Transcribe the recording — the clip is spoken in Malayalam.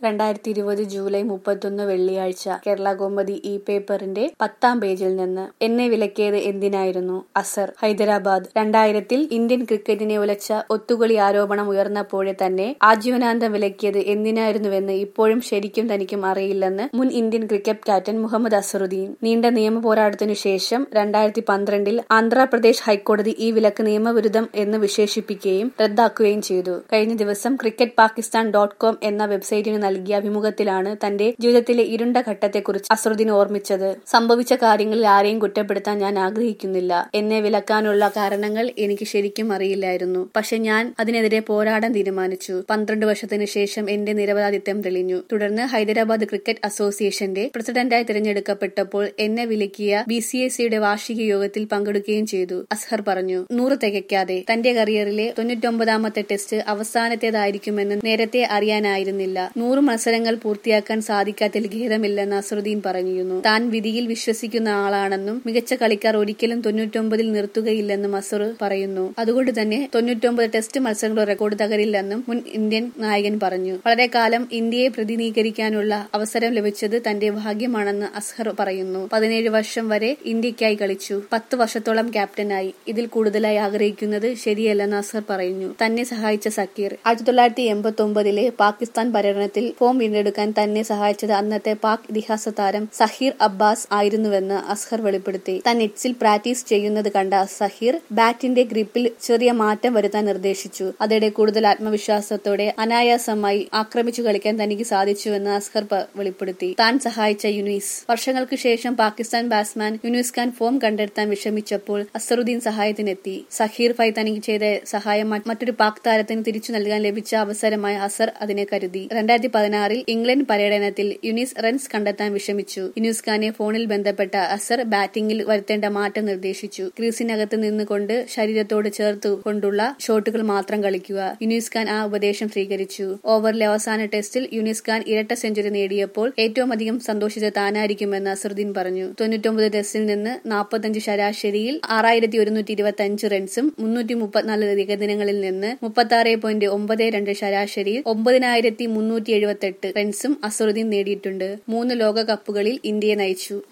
രണ്ടായിരത്തി ഇരുപത് ജൂലൈ മുപ്പത്തൊന്ന് വെള്ളിയാഴ്ച കേരള കൗമുദി ഇ പേപ്പറിന്റെ പത്താം പേജിൽ നിന്ന് എന്നെ വിലക്കിയത് എന്തിനായിരുന്നു അസർ ഹൈദരാബാദ് രണ്ടായിരത്തിൽ ഇന്ത്യൻ ക്രിക്കറ്റിനെ ഉലച്ച ഒത്തുകളി ആരോപണം ഉയർന്നപ്പോഴേ തന്നെ ആജീവനാന്തം വിലക്കിയത് എന്തിനായിരുന്നുവെന്ന് ഇപ്പോഴും ശരിക്കും തനിക്കും അറിയില്ലെന്ന് മുൻ Indian cricket captain Mohammad Azharuddin നീണ്ട നിയമ പോരാട്ടത്തിനു ശേഷം രണ്ടായിരത്തി പന്ത്രണ്ടിൽ ആന്ധ്രാപ്രദേശ് ഹൈക്കോടതി ഈ വിലക്ക് നിയമവിരുദ്ധം എന്ന് വിശേഷിപ്പിക്കുകയും റദ്ദാക്കുകയും ചെയ്തു കഴിഞ്ഞ ദിവസം ക്രിക്കറ്റ് പാകിസ്ഥാൻ ഡോട്ട് കോം എന്ന വെബ്സൈറ്റിന് നൽകിയ അഭിമുഖത്തിലാണ് തന്റെ ജീവിതത്തിലെ ഇരുണ്ട ഘട്ടത്തെക്കുറിച്ച് അസറുദ്ദീൻ ഓർമ്മിച്ചത് സംഭവിച്ച കാര്യങ്ങളിൽ ആരെയും കുറ്റപ്പെടുത്താൻ ഞാൻ ആഗ്രഹിക്കുന്നില്ല എന്നെ വിലക്കാനുള്ള കാരണങ്ങൾ എനിക്ക് ശരിക്കും അറിയില്ലായിരുന്നു പക്ഷെ ഞാൻ അതിനെതിരെ പോരാടാൻ തീരുമാനിച്ചു പന്ത്രണ്ട് വർഷത്തിനു ശേഷം എന്റെ നിരപരാധിത്വം തെളിഞ്ഞു തുടർന്ന് ഹൈദരാബാദ് ക്രിക്കറ്റ് അസോസിയേഷന്റെ പ്രസിഡന്റായി തിരഞ്ഞെടുക്കപ്പെട്ടപ്പോൾ എന്നെ വിലക്കിയ ബി സി എസ് സിയുടെ വാർഷിക യോഗത്തിൽ പങ്കെടുക്കുകയും ചെയ്തു അസ്ഹർ പറഞ്ഞു നൂറ് തികയ്ക്കാതെ തന്റെ കരിയറിലെ തൊണ്ണൂറ്റൊമ്പതാമത്തെ ടെസ്റ്റ് അവസാനത്തേതായിരിക്കുമെന്ന് നേരത്തെ അറിയാനായിരുന്നില്ല നൂറ് മത്സരങ്ങൾ പൂർത്തിയാക്കാൻ സാധിക്കാത്തതിൽ ഖേദമില്ലെന്ന് അസറുദ്ദീൻ പറഞ്ഞിരുന്നു താൻ വിധിയിൽ വിശ്വസിക്കുന്ന ആളാണെന്നും മികച്ച കളിക്കാർ ഒരിക്കലും തൊണ്ണൂറ്റൊമ്പതിൽ നിർത്തുകയില്ലെന്നും അസർ പറയുന്നു അതുകൊണ്ട് തന്നെ തൊണ്ണൂറ്റൊമ്പത് ടെസ്റ്റ് മത്സരങ്ങളുടെ റെക്കോർഡ് തകരില്ലെന്നും മുൻ ഇന്ത്യൻ നായകൻ പറഞ്ഞു വളരെ കാലം ഇന്ത്യയെ പ്രതിനിധീകരിക്കാനുള്ള അവസരം ലഭിച്ചത് തന്റെ ഭാഗ്യമാണെന്ന് അസ്ഹർ പറയുന്നു പതിനേഴ് വർഷം വരെ ഇന്ത്യക്കായി കളിച്ചു പത്ത് വർഷത്തോളം ക്യാപ്റ്റനായി ഇതിൽ കൂടുതലായി ആഗ്രഹിക്കുന്നത് ശരിയല്ലെന്ന് അസ്ഹർ പറയുന്നു തന്നെ സഹായിച്ച സക്കീർ ആയിരത്തി തൊള്ളായിരത്തി എൺപത്തി ഒമ്പതിലെ പാകിസ്ഥാൻ പര്യടനത്തിൽ ഫോം വീണ്ടെടുക്കാൻ തന്നെ സഹായിച്ചത് അന്നത്തെ പാക് ഇതിഹാസ താരം സഹീർ അബ്ബാസ് ആയിരുന്നുവെന്ന് അസ്ഹർ വെളിപ്പെടുത്തി താൻ നെറ്റ്സിൽ പ്രാക്ടീസ് ചെയ്യുന്നത് കണ്ട സഹീർ ബാറ്റിന്റെ ഗ്രിപ്പിൽ ചെറിയ മാറ്റം വരുത്താൻ നിർദ്ദേശിച്ചു അതോടെ കൂടുതൽ ആത്മവിശ്വാസത്തോടെ അനായാസമായി ആക്രമിച്ചു കളിക്കാൻ തനിക്ക് സാധിച്ചുവെന്ന് അസ്ഹർ വെളിപ്പെടുത്തി താൻ സഹായിച്ച യുനീസ് വർഷങ്ങൾക്ക് ശേഷം പാകിസ്ഥാൻ ബാറ്റ്സ്മാൻ യുനീസ് ഖാൻ ഫോം കണ്ടെത്താൻ വിഷമിച്ചപ്പോൾ അസറുദ്ദീൻ സഹായത്തിനെത്തി സഹീർ ഫൈ തനിക്ക് ചെയ്ത സഹായം മറ്റൊരു പാക് താരത്തിന് തിരിച്ചു നൽകാൻ ലഭിച്ച അവസരമായി അസർ അതിനെ കരുതി രണ്ടായിരത്തി പതിനാറിൽ ഇംഗ്ലണ്ട് പര്യടനത്തിൽ യുനീസ് റൺസ് കണ്ടെത്താൻ വിഷമിച്ചു യുനീസ് ഖാനെ ഫോണിൽ ബന്ധപ്പെട്ട അസർ ബാറ്റിംഗിൽ വരുത്തേണ്ട മാറ്റം നിർദ്ദേശിച്ചു ക്രീസിനകത്ത് നിന്നുകൊണ്ട് ശരീരത്തോട് ചേർത്ത് കൊണ്ടുള്ള ഷോട്ടുകൾ മാത്രം കളിക്കുക യുനീസ് ഖാൻ ആ ഉപദേശം സ്വീകരിച്ചു ഓവറിലെ അവസാന ടെസ്റ്റിൽ യുനീസ് ഖാൻ ഇരട്ട സെഞ്ചുറി നേടിയപ്പോൾ ഏറ്റവും അധികം സന്തോഷിച്ച താനായിരിക്കുമെന്ന് അസറുദ്ദീൻ പറഞ്ഞു തൊണ്ണൂറ്റൊമ്പത് ടെസ്റ്റിൽ നിന്ന് നാൽപ്പത്തഞ്ച് ശരാശരിയിൽ ആറായിരത്തി ഒരുന്നൂറ്റി ഇരുപത്തി അഞ്ച് റൺസും മുന്നൂറ്റി മുപ്പത്തിനാല് ഏകദിനങ്ങളിൽ നിന്ന് മുപ്പത്തി ആറ് പോയിന്റ് ഒമ്പത് രണ്ട് ശരാശരിയിൽ ഒമ്പതിനായിരത്തി മുന്നൂറ്റി എഴുപത്തി എട്ട് റൺസും അസറുദ്ദീൻ നേടിയിട്ടുണ്ട് മൂന്ന് ലോകകപ്പുകളിൽ ഇന്ത്യയെ നയിച്ചു